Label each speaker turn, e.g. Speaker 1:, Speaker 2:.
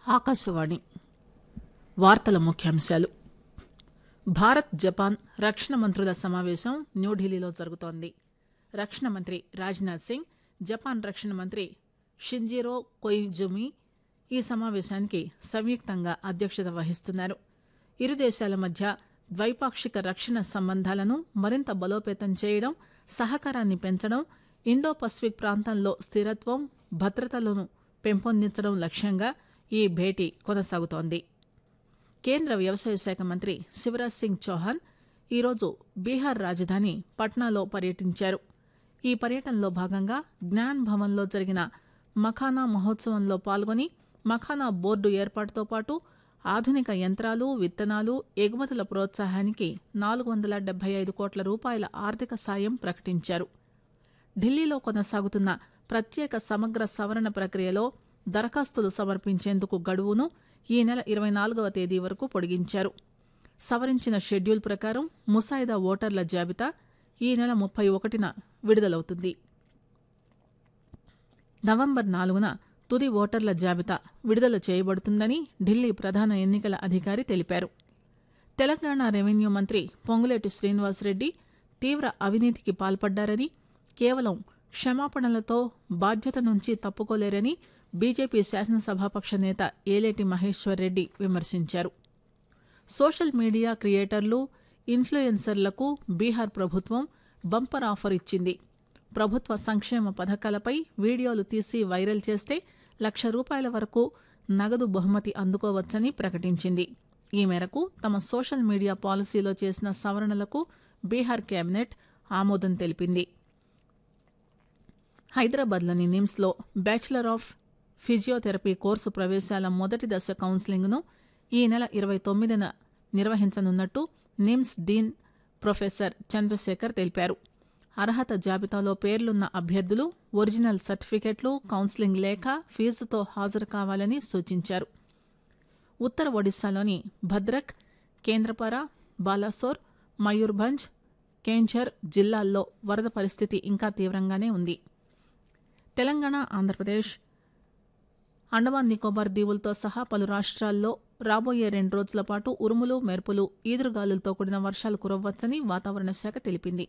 Speaker 1: ఆకాశవాణి వార్తల ముఖ్యాంశాలు భారత్ జపాన్ రక్షణ మంత్రుల సమావేశం న్యూఢిల్లీలో జరుగుతోంది రక్షణ మంత్రి రాజ్నాథ్ సింగ్ జపాన్ రక్షణ మంత్రి షింజిరో కొయిజుమి ఈ సమావేశానికి సంయుక్తంగా అధ్యక్షత వహిస్తున్నారు ఇరు దేశాల మధ్య ద్వైపాక్షిక రక్షణ సంబంధాలను మరింత బలోపేతం చేయడం సహకారాన్ని పెంచడం ఇండో పసిఫిక్ ప్రాంతంలో స్థిరత్వం భద్రతలను పెంపొందించడం లక్ష్యంగా ఈ భేటీ కొనసాగుతోంది కేంద్ర వ్యవసాయ శాఖ మంత్రి శివరాజ్ సింగ్ చౌహాన్ ఈరోజు బీహార్ రాజధాని పట్నాలో పర్యటించారు ఈ పర్యటనలో భాగంగా జ్ఞాన్ భవన్లో జరిగిన మఖానా మహోత్సవంలో పాల్గొని మఖానా బోర్డు ఏర్పాటుతో పాటు ఆధునిక యంత్రాలు విత్తనాలు ఎగుమతుల ప్రోత్సాహానికి నాలుగు వందల డెబ్బై ఐదు కోట్ల రూపాయల ఆర్థిక సాయం ప్రకటించారు ఢిల్లీలో కొనసాగుతున్న ప్రత్యేక సమగ్ర సవరణ ప్రక్రియలో దరఖాస్తులు సమర్పించేందుకు గడువును ఈ నెల ఇరవై నాలుగవ తేదీ వరకు పొడిగించారు సవరించిన షెడ్యూల్ ప్రకారం ముసాయిదా ఓటర్ల జాబితా ఈ నెల ముప్పై ఒకటిన విడుదలవుతుంది నవంబర్ నాలుగున తుది ఓటర్ల జాబితా విడుదల చేయబడుతుందని ఢిల్లీ ప్రధాన ఎన్నికల అధికారి తెలిపారు తెలంగాణ రెవెన్యూ మంత్రి పొంగులేటి శ్రీనివాసరెడ్డి తీవ్ర అవినీతికి పాల్పడ్డారని కేవలం క్షమాపణలతో బాధ్యత నుంచి తప్పుకోలేరని బీజేపీ శాసనసభాపక్ష నేత ఏలేటి మహేశ్వర్ రెడ్డి విమర్శించారు సోషల్ మీడియా క్రియేటర్లు ఇన్ఫ్లుయెన్సర్లకు బీహార్ ప్రభుత్వం బంపర్ ఆఫర్ ఇచ్చింది ప్రభుత్వ సంక్షేమ పథకాలపై వీడియోలు తీసి వైరల్ చేస్తే లక్ష రూపాయల వరకు నగదు బహుమతి అందుకోవచ్చని ప్రకటించింది ఈ మేరకు తమ సోషల్ మీడియా పాలసీలో చేసిన సవరణలకు బీహార్ కేబినెట్ ఆమోదం తెలిపింది హైదరాబాద్లోని నిమ్స్లో బ్యాచిలర్ ఆఫ్ ఫిజియోథెరపీ కోర్సు ప్రవేశాల మొదటి దశ కౌన్సిలింగ్ను ఈ నెల ఇరవై తొమ్మిదిన నిర్వహించనున్నట్టు నిమ్స్ డీన్ ప్రొఫెసర్ చంద్రశేఖర్ తెలిపారు అర్హత జాబితాలో పేర్లున్న అభ్యర్థులు ఒరిజినల్ సర్టిఫికెట్లు కౌన్సిలింగ్ లేఖ ఫీజుతో హాజరు కావాలని సూచించారు ఉత్తర ఒడిశాలోని భద్రక్ కేంద్రపార బాలాసోర్ మయూర్భంజ్ కేంఝర్ జిల్లాల్లో వరద పరిస్థితి ఇంకా తీవ్రంగానే ఉంది తెలంగాణ ఆంధ్రప్రదేశ్ అండమాన్ నికోబార్ దీవులతో సహా పలు రాష్ట్రాల్లో రాబోయే రెండు రోజుల పాటు ఉరుములు మెరుపులు ఈదురుగాలులతో కూడిన వర్షాలు కురవ్వచ్చని వాతావరణ శాఖ తెలిపింది